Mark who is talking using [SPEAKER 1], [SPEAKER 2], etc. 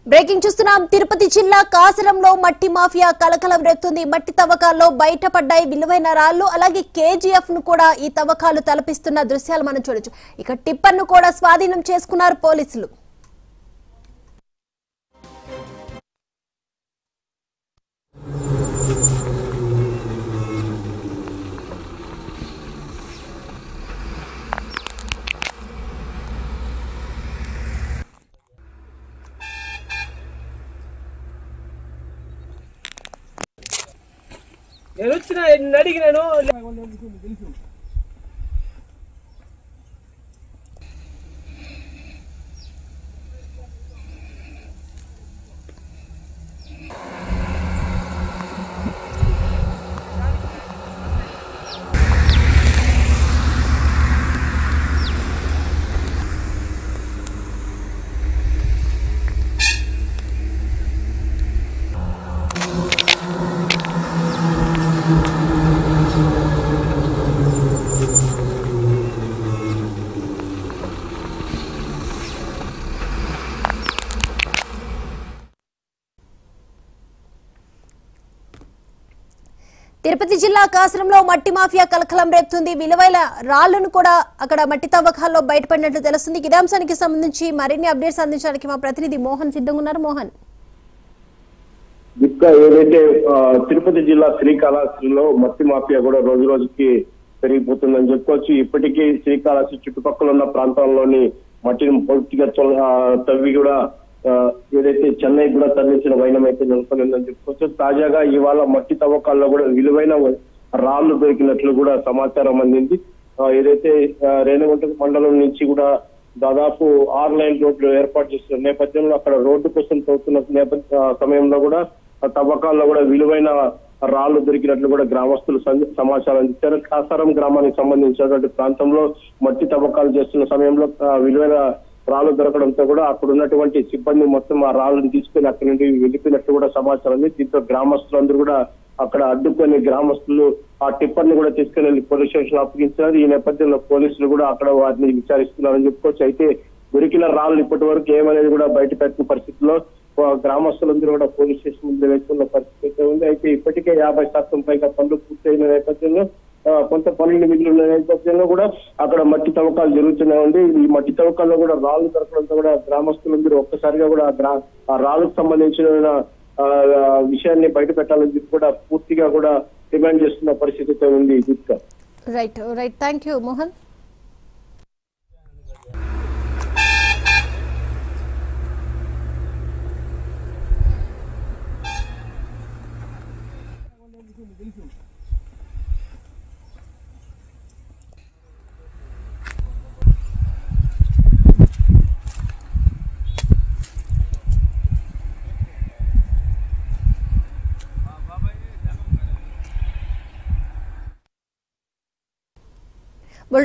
[SPEAKER 1] breaking చూస్తున్నాం తిరుపతి జిల్లా కాసరంలో మట్టి మాఫియా కలకలం రేపుతుంది మట్టి తవ్వకాల్లో బయటపడ్డాయి విలువైన రాళ్లు అలాగే కేజీఎఫ్ ను కూడా ఈ తవ్వకాలు తలపిస్తున్న దృశ్యాలు మనం చూడొచ్చు ఇక టిప్పర్ ను కూడా స్వాధీనం చేసుకున్నారు పోలీసులు
[SPEAKER 2] నేను వచ్చిన నిన్ను అడిగినాను
[SPEAKER 1] తిరుపతి జిల్లా కాసరంలో మట్టి మాఫియా కలకలం రేపుతుంది విలువైన రాళ్లను కూడా అక్కడ మట్టి తవ్వకాల్లో బయటపడినట్లు తెలుస్తుంది ఇదే అంశానికి సంబంధించి మరిన్ని అప్డేట్స్ అందించడానికి మా ప్రతినిధి మోహన్ సిద్ధంగా ఉన్నారు మోహన్
[SPEAKER 3] ఇంకా ఏదైతే ఆ, తిరుపతి జిల్లా శ్రీకాళహస్తిలో మట్టి మాఫియా కూడా రోజు రోజుకి పెరిగిపోతుందని చెప్పుకోవచ్చు ఇప్పటికీ శ్రీకాళహస్తి చుట్టుపక్కల ఉన్న ప్రాంతాల్లోని మట్టిని పూర్తిగా తొల- ఆ, తవ్వి కూడా ఆ, ఏదైతే చెన్నై కూడా తరలించిన వైనం అయితే నెలకొనిందని చెప్పుకోవచ్చు తాజాగా ఇవాళ మట్టి తవ్వకాల్లో కూడా విలువైన రాళ్లు దొరికినట్లు కూడా సమాచారం అందింది ఆ, ఏదైతే ఆ, రేణిగుంట మండలం నుంచి కూడా దాదాపు ఆరు లైన్ రోడ్లు ఏర్పాటు చేస్తున్న నేపథ్యంలో అక్కడ రోడ్డు కోసం తవ్వుతున్న నేపథ్య ఆ, సమయంలో కూడా ఆ తవ్వకాల్లో కూడా విలువైన రాళ్లు దొరికినట్లు కూడా గ్రామస్తులు సంద- సమాచారం ఇచ్చారు కాసారం గ్రామానికి సంబంధించినటువంటి ప్రాంతంలో మట్టి తవ్వకాలు చేస్తున్న సమయంలో ఆ, విలువైన రాళ్లు దొరకడంతో కూడా అక్కడ ఉన్నటువంటి సిబ్బంది మొత్తం ఆ రాళ్ళను తీసుకుని అక్కడి నుండి వెళ్ళిపోయినట్లు కూడా సమాచారం ఉంది దీంతో గ్రామస్తులందరూ కూడా అక్కడ అడ్డుకొని గ్రామస్తులు ఆ టిప్పర్ ని కూడా తీసుకుని వెళ్ళి పోలీస్ స్టేషన్ అప్పగించారు ఈ నేపథ్యంలో పోలీసులు కూడా అక్కడ వారిని విచారిస్తున్నారని చెప్పుకోవచ్చు అయితే దొరికిన రాళ్ళు ఇప్పటి వరకు ఏమనేది కూడా బయట పెట్టిన పరిస్థితిలో ఆ, గ్రామస్తులందరూ కూడా పోలీస్ స్టేషన్ ముందు వేస్తున్న పరిస్థితి అయితే ఉంది అయితే ఇప్పటికే యాభై శాతం పైగా పనులు పూర్తయిన నేపథ్యంలో ఆ, కొంత పనులు మిగిలి ఉన్న నేపథ్యంలో కూడా అక్కడ మట్టి తవ్వకాలు జరుగుతూనే ఉంది ఈ మట్టి తవ్వకాల్లో కూడా రాళ్ళు దొరకడంతో కూడా గ్రామస్తులందరూ ఒక్కసారిగా కూడా ఆ గ్రా- ఆ రాళ్ళకు సంబంధించిన ఆ, ఆ విషయాన్ని బయట పెట్టాలని చెప్పి కూడా పూర్తిగా కూడా డిమాండ్ చేస్తున్న పరిస్థితి అయితే ఉంది Deepika
[SPEAKER 1] right right thank you Mohan